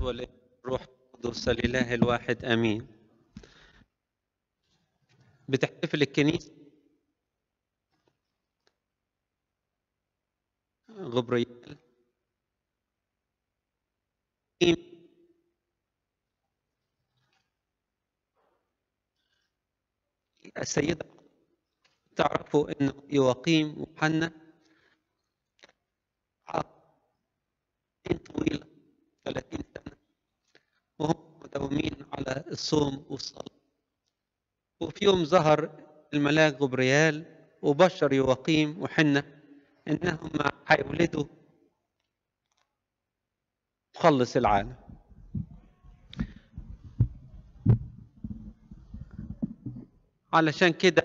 والروح القدس الإله الواحد آمين بتحتفل الكنيسة غبريال السيدة تعرفوا انه يواقيم وحنا طويلة 30 سنة وهم مداومين على الصوم والصلاة وفي يوم ظهر الملاك غبريال وبشر يواقيم وحنة انهم هيولدوا مخلص العالم علشان كده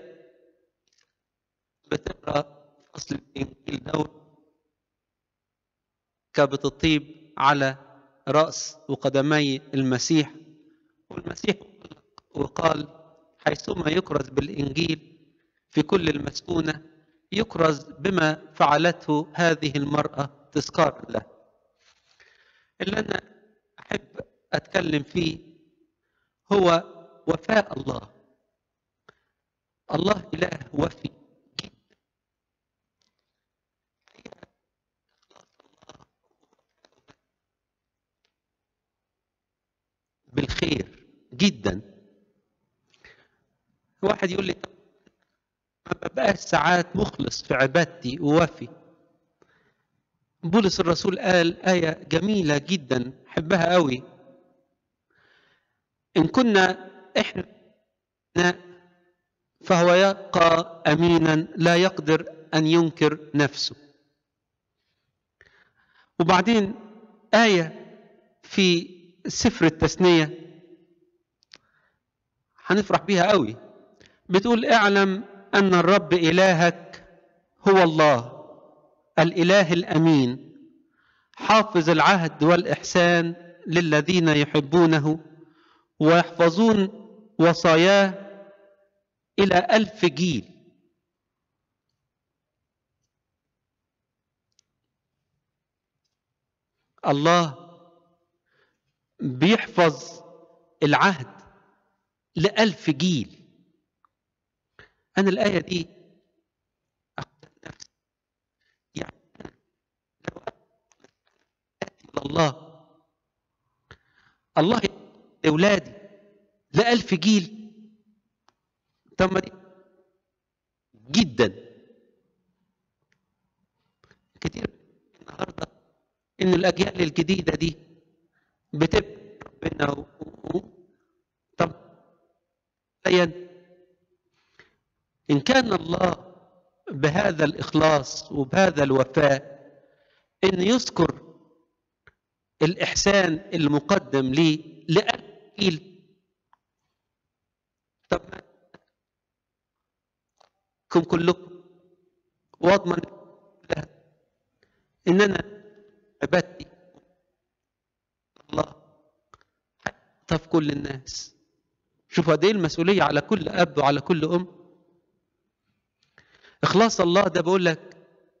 بتقرا فصل الانجيل دوت كبت الطيب على راس وقدمي المسيح والمسيح وقال حيثما يكرز بالانجيل في كل المسكونه يكرز بما فعلته هذه المراه تذكار له اللي انا احب اتكلم فيه هو وفاء الله الله اله وفي جدا بالخير جدا واحد يقول لي ما ببقاش ساعات مخلص في عبادتي ووفي بولس الرسول قال آية جميلة جدا حبها قوي إن كنا إحنا فهو يبقى أمينا لا يقدر أن ينكر نفسه وبعدين آية في سفر التثنية هنفرح بيها قوي بتقول اعلم أن الرب إلهك هو الله الإله الأمين حافظ العهد والإحسان للذين يحبونه ويحفظون وصاياه إلى ألف جيل الله بيحفظ العهد لألف جيل أنا الآية دي يعني لو أتي الله الله أولادي لألف جيل طب ما دي جدا كتير النهارده ان الاجيال الجديده دي بتبقى ربنا و... و... طب ان كان الله بهذا الاخلاص وبهذا الوفاء ان يذكر الاحسان المقدم لي لأجيل طب كم كلكم واضمن لها ان انا عبادتي الله حتى في كل الناس شوفوا قد ايه المسؤوليه على كل اب وعلى كل ام اخلاص الله ده بقول لك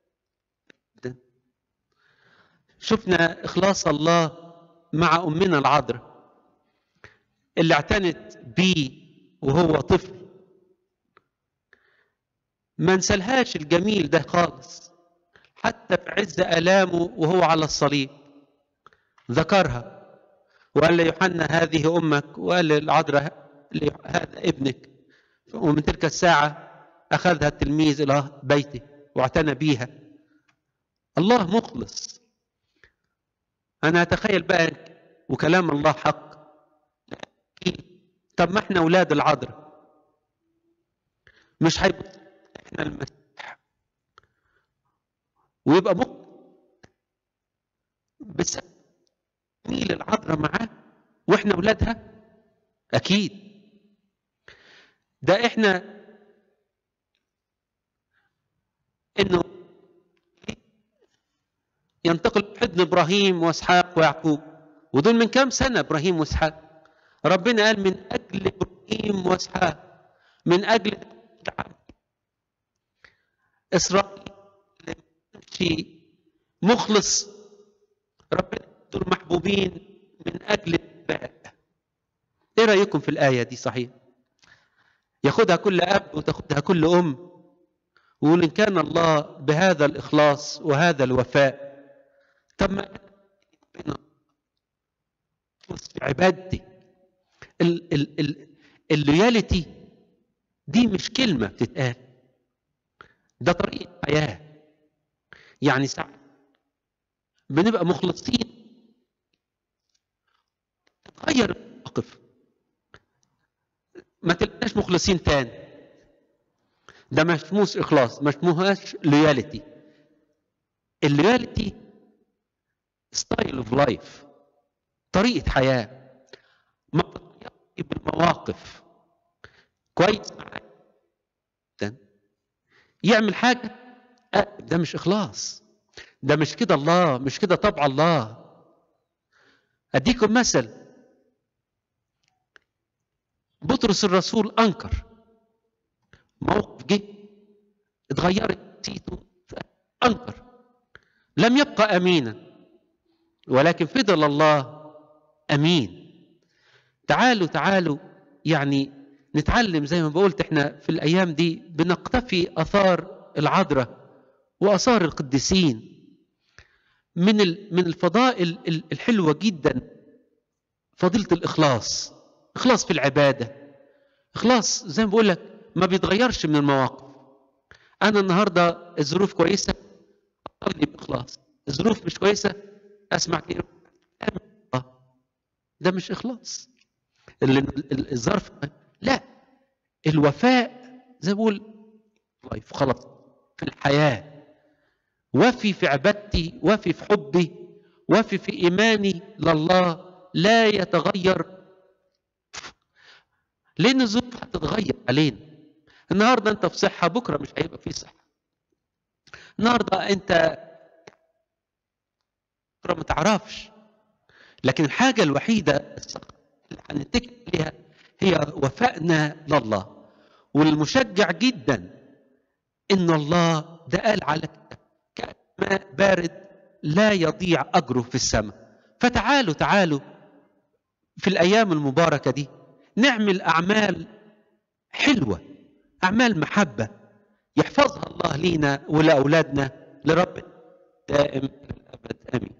شفنا اخلاص الله مع امنا العذراء اللي اعتنت بيه وهو طفل ما نسلهاش الجميل ده خالص حتى في عز آلامه وهو على الصليب ذكرها وقال ليوحنا هذه أمك وقال للعذراء هذا ابنك ومن تلك الساعة أخذها التلميذ إلى بيته واعتنى بيها الله مخلص أنا أتخيل بقى وكلام الله حق طب ما احنا أولاد العذراء مش هيبقى احنا المسيح ويبقى مخ بس ميل العذراء معاه واحنا اولادها اكيد ده احنا انه ينتقل حضن ابراهيم واسحاق ويعقوب ودول من كام سنه ابراهيم واسحاق ربنا قال من اجل ابراهيم واسحاق من اجل اسرائيل شيء مخلص ربنا دول محبوبين من أجل الباء إيه رأيكم في الآية دي صحيح ياخدها كل أب وتاخدها كل أم ويقول إن كان الله بهذا الإخلاص وهذا الوفاء طب ما في عبادتي ال ال ال اللويالتي دي مش كلمة بتتقال ده طريقة حياة يعني ساعات بنبقى مخلصين تغير الموقف ما تبقاش مخلصين تاني ده مش اسموش اخلاص مش اسموهاش لويالتي اللويالتي ستايل اوف لايف طريقه حياه ما بالمواقف كويس معايا يعمل حاجه ده مش اخلاص ده مش كده الله مش كده طبع الله اديكم مثل بطرس الرسول انكر موقف جه اتغيرت سيته انكر لم يبقى امينا ولكن فضل الله امين تعالوا تعالوا يعني نتعلم زي ما بقولت احنا في الايام دي بنقتفي اثار العذراء واثار القديسين من من الفضائل الحلوه جدا فضيله الاخلاص اخلاص في العباده اخلاص زي ما بقول لك ما بيتغيرش من المواقف انا النهارده الظروف كويسه اصلي باخلاص الظروف مش كويسه اسمع كلمه ده مش اخلاص الظرف لا الوفاء زي ما بقول لايف خلاص في الحياه وفي في عبادتي وفي في حبي وفي في ايماني لله لا يتغير لان الظروف هتتغير علينا النهارده انت في صحه بكره مش هيبقى في صحه النهارده انت بكره ما تعرفش لكن الحاجه الوحيده اللي هنتكل عليها هي وفائنا لله والمشجع جدا ان الله ده قال على ماء بارد لا يضيع اجره في السماء فتعالوا تعالوا في الايام المباركه دي نعمل اعمال حلوه اعمال محبه يحفظها الله لينا ولاولادنا لرب دائم الابد امين